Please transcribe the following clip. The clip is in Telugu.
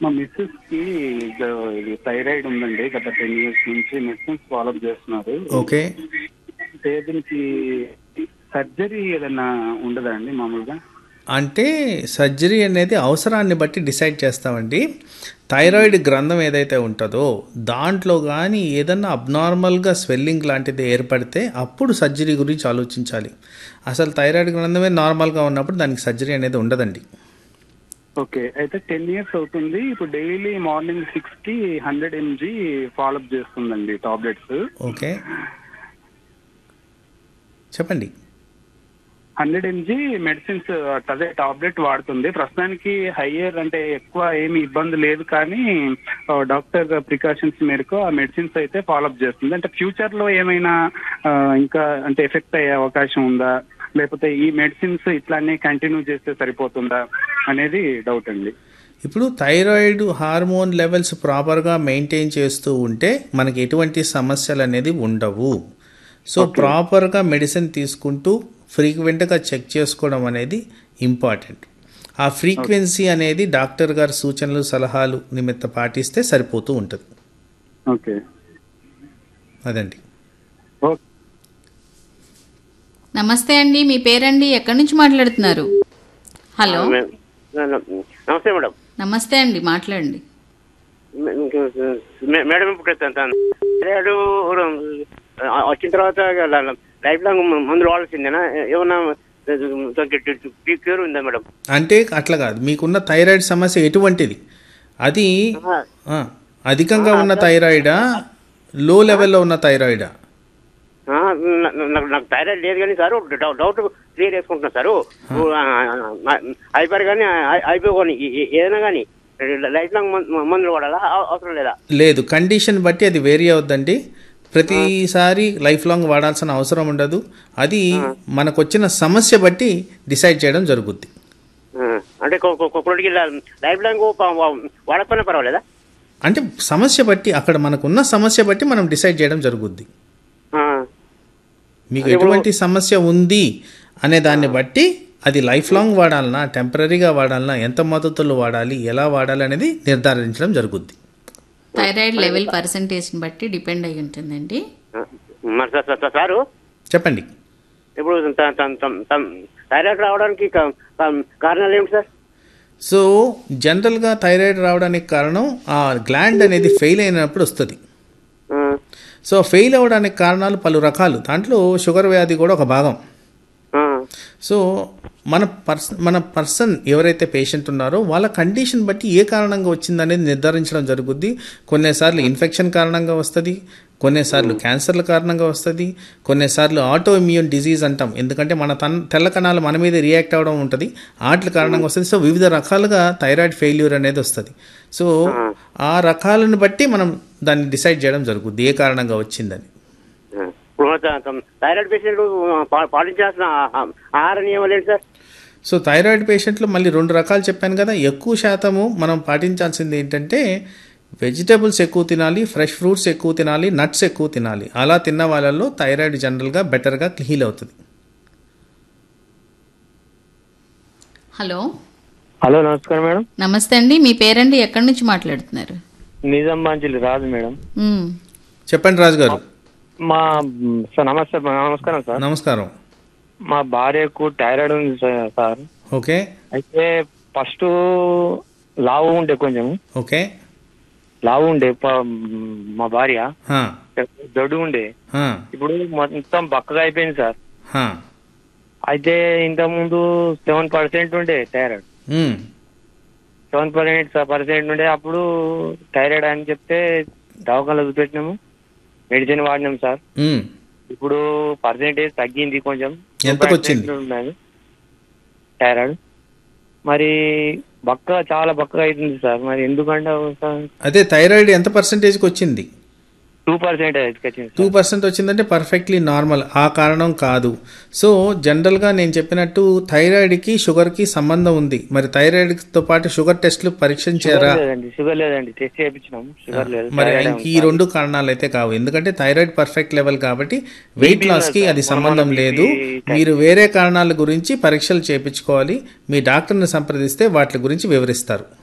మా మిస్సెస్ కి ఇది ఇది థైరాయిడ్ ఉందండి గత టెన్ ఇయర్స్ నుంచి మెడిసిన్స్ ఫాలో చేస్తున్నారు ఓకే అంటే దీనికి సర్జరీ ఏదైనా ఉండదా అండి మామూలుగా అంటే సర్జరీ అనేది అవసరాన్ని బట్టి డిసైడ్ చేస్తామండి థైరాయిడ్ గ్రంథం ఏదైతే ఉంటుందో దాంట్లో కానీ ఏదన్నా అబ్నార్మల్గా స్వెల్లింగ్ లాంటిది ఏర్పడితే అప్పుడు సర్జరీ గురించి ఆలోచించాలి అసలు థైరాయిడ్ గ్రంథమే నార్మల్గా ఉన్నప్పుడు దానికి సర్జరీ అనేది ఉండదండి ఓకే అయితే టెన్ ఇయర్స్ అవుతుంది ఇప్పుడు డైలీ మార్నింగ్ సిక్స్ కి హండ్రెడ్ ఎంజీ ఫాలోఅప్ చేస్తుందండి టాబ్లెట్స్ ఓకే చెప్పండి హండ్రెడ్ ఎంజీ మెడిసిన్స్ అదే టాబ్లెట్ వాడుతుంది ప్రస్తుతానికి హయ్యర్ అంటే ఎక్కువ ఏమి ఇబ్బంది లేదు కానీ ఆ, డాక్టర్ ప్రికాషన్స్ మేరకు ఆ మెడిసిన్స్ అయితే ఫాలోఅప్ చేస్తుంది అంటే ఫ్యూచర్ లో ఏమైనా ఆ, ఇంకా అంటే ఎఫెక్ట్ అయ్యే అవకాశం ఉందా లేకపోతే ఈ మెడిసిన్స్ ఇట్లానే కంటిన్యూ చేస్తే సరిపోతుందా అనేది డౌట్ అండి ఇప్పుడు థైరాయిడ్ హార్మోన్ లెవెల్స్ ప్రాపర్గా మెయింటైన్ చేస్తూ ఉంటే మనకి ఎటువంటి సమస్యలు అనేది ఉండవు సో ప్రాపర్గా మెడిసిన్ తీసుకుంటూ ఫ్రీక్వెంట్గా చెక్ చేసుకోవడం అనేది ఇంపార్టెంట్ ఆ ఫ్రీక్వెన్సీ అనేది డాక్టర్ గారి సూచనలు సలహాలు నిమిత్త పాటిస్తే సరిపోతూ ఉంటుంది ఓకే అదండి ఓకే నమస్తే అండి మీ పేరండి ఎక్కడి నుంచి మాట్లాడుతున్నారు హలో మే- నమస్తే మేడం నమస్తే అండి మాట్లాడండి మే- మేడం ఇప్పుడు థైరాయిడ్ వచ్చిన తర్వాత లైఫ్ లాంగ్ మందులు వాడాల్సిందేనా ఏమన్నా క్యూర్ ఉందా మేడం అంటే అట్లా కాదు మీకున్న థైరాయిడ్ సమస్య ఎటువంటిది అది ఆ, అధికంగా ఉన్న థైరాయిడా లో లెవెల్లో ఉన్న థైరాయిడా ఆ, నా- నాకు నాకు థైరాయిడ్ లేదు కానీ సార్ డౌ- డౌట్ క్లియర్ చేసుకుంటున్నా సార్ అయిపోయారు కానీ అయిపోయి కానీ ఏదైనా కానీ లైఫ్ లాంగ్ మం- మందులు వాడాలా అవ- అవసరం లేదా లేదు కండిషన్ బట్టి అది వేరీ అవుద్దండి ప్రతిసారి లైఫ్ లాంగ్ వాడాల్సిన అవసరం ఉండదు అది మనకు వచ్చిన సమస్య బట్టి డిసైడ్ చేయడం జరుగుద్ది ఆ, అంటే కొడుకి లైఫ్ లాంగ్ వాడకపోయినా పర్వాలేదా అంటే సమస్య బట్టి అక్కడ మనకున్న సమస్య బట్టి మనం డిసైడ్ చేయడం జరుగుద్ది ఆ, మీకు ఎటువంటి సమస్య ఉంది అనే దాన్ని బట్టి అది లైఫ్ లాంగ్ వాడాలన్నా టెంపరీగా వాడాలన్నా ఎంత మద్దతులు వాడాలి ఎలా వాడాలి అనేది నిర్ధారించడం జరుగుద్ది థైరాయిడ్ లెవెల్ పర్సంటేజ్ని బట్టి డిపెండ్ అయి ఉంటుందండి ఆ, మరి సార్- సార్- సార్- సారు చెప్పండి ఇప్పుడు త- త- త- త- థైరాయిడ్ రావడానికి కా- కా- కారణాలు ఏమిటి సార్ సో జనరల్గా థైరాయిడ్ రావడానికి కారణం ఆ గ్లాండ్ అనేది ఫెయిల్ అయినప్పుడు వస్తుంది ఆ, సో ఫెయిల్ అవ్వడానికి కారణాలు పలు రకాలు దాంట్లో షుగర్ వ్యాధి కూడా ఒక భాగం ఆ, సో మన పర్స మన పర్సన్ ఎవరైతే పేషెంట్ ఉన్నారో వాళ్ళ కండిషన్ బట్టి ఏ కారణంగా వచ్చిందనేది నిర్ధారించడం జరుగుద్ది కొన్నిసార్లు ఇన్ఫెక్షన్ కారణంగా వస్తుంది కొన్నిసార్లు క్యాన్సర్ల కారణంగా వస్తుంది కొన్నిసార్లు ఆటో ఇమ్యూన్ డిజీజ్ అంటాం ఎందుకంటే మన తన్ తెల్ల కణాలు మన మీద రియాక్ట్ అవ్వడం ఉంటుంది వాటి కారణంగా వస్తుంది సో వివిధ రకాలుగా థైరాయిడ్ ఫెయిల్యూర్ అనేది వస్తుంది సో ఆ రకాలను బట్టి మనం దాన్ని డిసైడ్ చేయడం జరుగుద్ది ఏ కారణంగా వచ్చిందని ఆ. ఇప్పుడు త- త- థైరాయిడ్ పేషెంట్ పా- పాటించాల్సిన ఆ- ఆహార నియమాలు ఏంటి సార్ సో థైరాయిడ్ పేషెంట్లు మళ్ళీ రెండు రకాలు చెప్పాను కదా ఎక్కువ శాతము మనం పాటించాల్సింది ఏంటంటే వెజిటబుల్స్ ఎక్కువ తినాలి ఫ్రెష్ ఫ్రూట్స్ ఎక్కువ తినాలి నట్స్ ఎక్కువ తినాలి అలా తిన్న వాళ్ళల్లో థైరాయిడ్ జనరల్గా బెటర్గా హీల్ అవుతుంది హలో హలో నమస్కారం మేడం నమస్తే అండి మీ పేరండి ఎక్కడి నుంచి మాట్లాడుతున్నారు నిజాం బాంచిలి రాజు మేడం మ్మ్. చెప్పండి రాజు గారు మా సార్ నమస్తే నమస్కారం సార్ నమస్కారం మా భార్యకు థైరాయిడ్ ఉంది సార్- సార్ ఓకే అయితే ఫస్ట్ లావు ఉండే కొంచెం ఓకే లావు ఉండే ప- మా భార్య హా, దొడ్డు ఉండే హా, ఇప్పుడు మొత్తం బక్కగా అయిపోయింది సార్ హా. అయితే ఇంతకుముందు సెవెన్ పర్సెంట్ ఉండే thyroid hmm, seven percent percent ఉండే అప్పుడు థైరాయిడ్ అని చెప్తే దవాఖానలో చూపెట్టినాము మెడిసిన్ వాడినాం సార్ మ్. ఇప్పుడు పర్సెంటేజ్ తగ్గింది కొంచెం ఎంతకు వచ్చింది? 2% ఉన్నది థైరాయిడ్ మరి బక్క చాలా బక్కగా అవుతుంది సార్ మరి ఎందుకంటే సార్ అదే థైరాయిడ్ ఎంత పర్సంటేజ్కి వచ్చింది టూ పర్సెంట్ వచ్చింది టూ పర్సెంట్ వచ్చిందంటే పర్ఫెక్ట్లీ నార్మల్ ఆ కారణం కాదు సో జనరల్గా నేను చెప్పినట్టు థైరాయిడ్కి షుగర్కి సంబంధం ఉంది మరి థైరాయిడ్తో పాటు షుగర్ టెస్ట్లు పరీక్షించారా షుగర్ లేదండి షుగర్ లేదండి టెస్ట్ చేయించినాం షుగర్ లేదు మరి థైరాయిడ్ ఇంక ఈ రెండు కారణాలు అయితే కావు ఎందుకంటే థైరాయిడ్ పర్ఫెక్ట్ లెవెల్ కాబట్టి వెయిట్ లాస్ కి అది సంబంధం లేదు మీరు వేరే కారణాల గురించి పరీక్షలు చేయించుకోవాలి మీ డాక్టర్ని సంప్రదిస్తే వాటి గురించి వివరిస్తారు